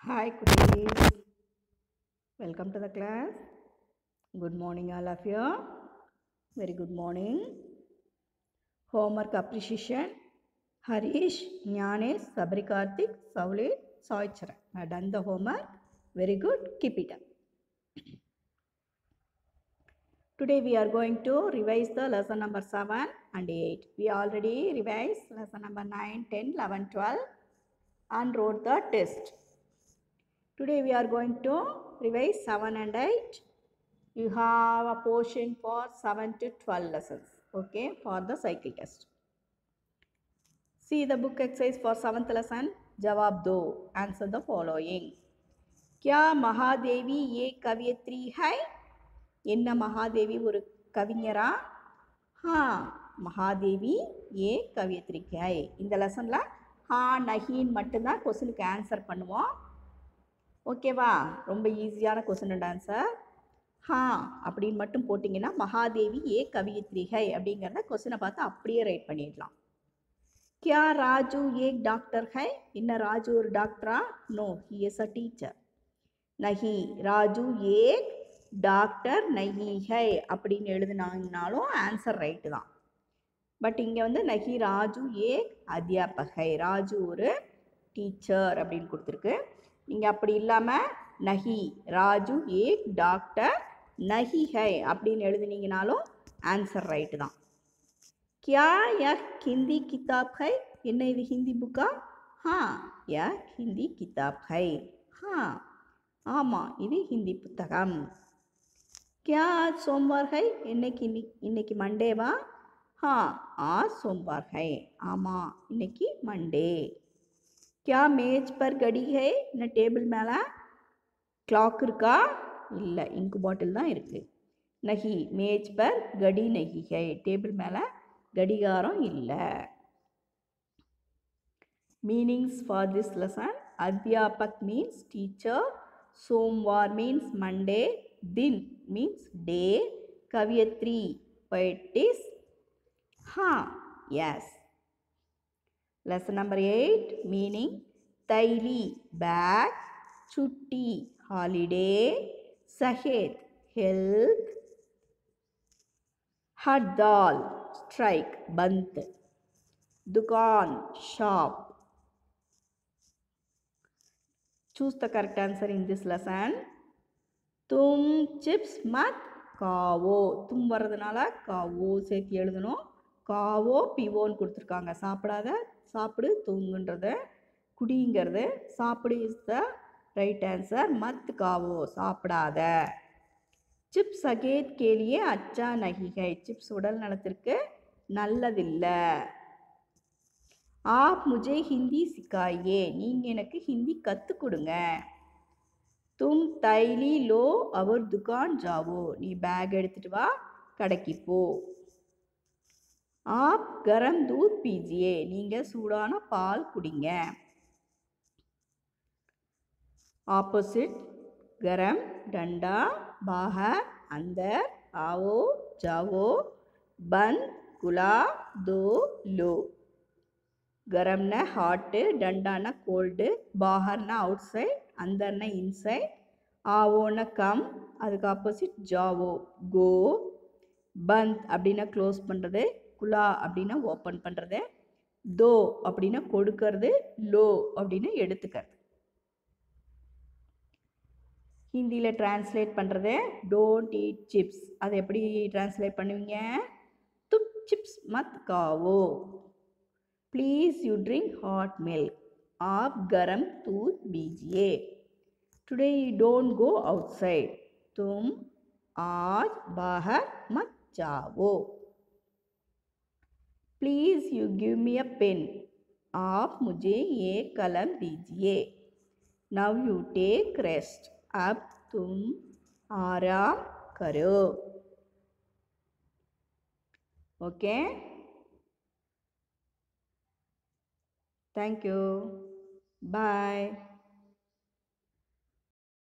Hi, Kutis. Welcome to the class. Good morning, all of you. Very good morning. Homework appreciation. Harish, Jnanesh, Sabri Karthik, Saulit, Soichara. I done the homework. Very good. Keep it up. Today we are going to revise the lesson number 7 and 8. We already revised lesson number 9, 10, 11, 12 and wrote the test. Today we are going to revise 7 and 8. You have a portion for 7 to 12 lessons. Okay, for the cycle test. See the book exercise for 7th lesson. जवाब दो answer the following क्या महादेवी ये कवियत्री है என்ன மகாதேவி ஒரு கவிஞரா ஹா மகாதேவி ஏ கவியத்ரிகை இந்த லெசனில் ஹா நஹின்னு மட்டும்தான் கொஸ்டினுக்கு ஆன்சர் பண்ணுவோம் ஓகேவா ரொம்ப ஈஸியான கொஸ்டின் ஆன்சர் ஹா அப்படின்னு மட்டும் போட்டிங்கன்னா மகாதேவி ஏ கவியத்ரிகை அப்படிங்கிறத கொஸ்டினை பார்த்து அப்படியே ரைட் பண்ணிடலாம் क्या राजू एक डॉक्टर है என்ன ராஜு ஒரு டாக்டரா no he is a teacher நஹி ராஜு ஏக் டாக்டர் நஹி ஹை அப்படின்னு எழுதுனாங்கனாலும் ஆன்சர் ரைட்டு தான் பட் இங்கே வந்து நஹி ராஜு ஏக் அத்தியாபகை ராஜு ஒரு டீச்சர் அப்படின்னு கொடுத்துருக்கு நீங்கள் அப்படி இல்லாமல் நஹி ராஜு ஏக் டாக்டர் நஹி ஹை அப்படின்னு எழுதுனீங்கனாலும் ஆன்சர் ரைட்டு தான் क्या यह हिंदी किताब है என்ன இது ஹிந்தி புக்கா ஹா யா ஹிந்தி கிதாப் ஹை ஹா ஆமாம் இது ஹிந்தி புத்தகம் क्या आज सोमवार है இன்னைக்கு இன்னி- இன்னைக்கு மண்டேவா ஹா आज सोमवार है ஆமாம் இன்னைக்கு மண்டே क्या मेज पर घड़ी है என்ன டேபிள் மேலே கிளாக் இருக்கா இல்லை இங்கு பாட்டில் தான் இருக்குது நஹி மேஜ் பர் கடி நஹி ஹை டேபிள் மேலே கடிகாரம் இல்லை மீனிங்ஸ் ஃபார் திஸ் லெசன் அத்தியாபக் மீன்ஸ் டீச்சர் சோம்வார் மீன்ஸ் மண்டே தின் மீன்ஸ் டே கவியத்ரி poetess ஹா எஸ் lesson number 8 meaning தைலி bag சுட்டி holiday சஹேத் health ஹர்தால் strike பந்த் दुकान shop choose the correct answer in this lesson तुम चिप्स मत காவோ தும் வர்றதுனால காவோ சேர்த்து எழுதணும் காவோ பிவோன்னு கொடுத்துருக்காங்க சாப்பிடாத சாப்பிடு தூங்குன்றது குடிங்கிறது சாப்பிடு இஸ் த ரைட் ஆன்சர் மத் காவோ சாப்பிடாத சிப்ஸ் அகேத் கேலியே அச்சா நகிகை சிப்ஸ் உடல் நலத்திற்கு நல்லதில்லை ஆப் முஜே ஹிந்தி சிக்காயே நீங்கள் எனக்கு ஹிந்தி கற்றுக் கொடுங்க தும் தைலி லோ அவர் துகான் ஜாவோ நீ பேக் எடுத்துட்டு வா கடைக்கு போ ஆப் கரம் தூத் பீஜியே நீங்கள் சூடான பால் குடிங்க ஆப்போசிட் கரம் டண்டா பாஹர் அந்தர் ஆவோ ஜாவோ பந்த் குலா தோ லோ கரம்னா ஹாட்டு டண்டானா கோல்டு பாஹர்னா அவுட் சைட் அந்தர்னா இன்சைட் ஆவோன்னா கம் அதுக்கு ஆப்போசிட் ஜாவோ கோ பந்த் அப்படின்னா க்ளோஸ் பண்ணுறது குலா அப்படின்னா ஓப்பன் பண்ணுறது தோ அப்படின்னா கொடுக்கறது லோ அப்படின்னா எடுத்துக்கிறது ஹிந்தியில் டிரான்ஸ்லேட் பண்ணுறது டோன்ட் ஈட் சிப்ஸ் அதை எப்படி டிரான்ஸ்லேட் பண்ணுவீங்க துப் சிப்ஸ் மத் காவோ please you drink hot milk आप गरम दूध पीजिए today you don't go outside तुम आज बाहर मत जाओ please you give me a pen आप मुझे ये कलम दीजिए नव यू टेक रेस्ट अब तुम आराम करो ओके Thank you. Bye.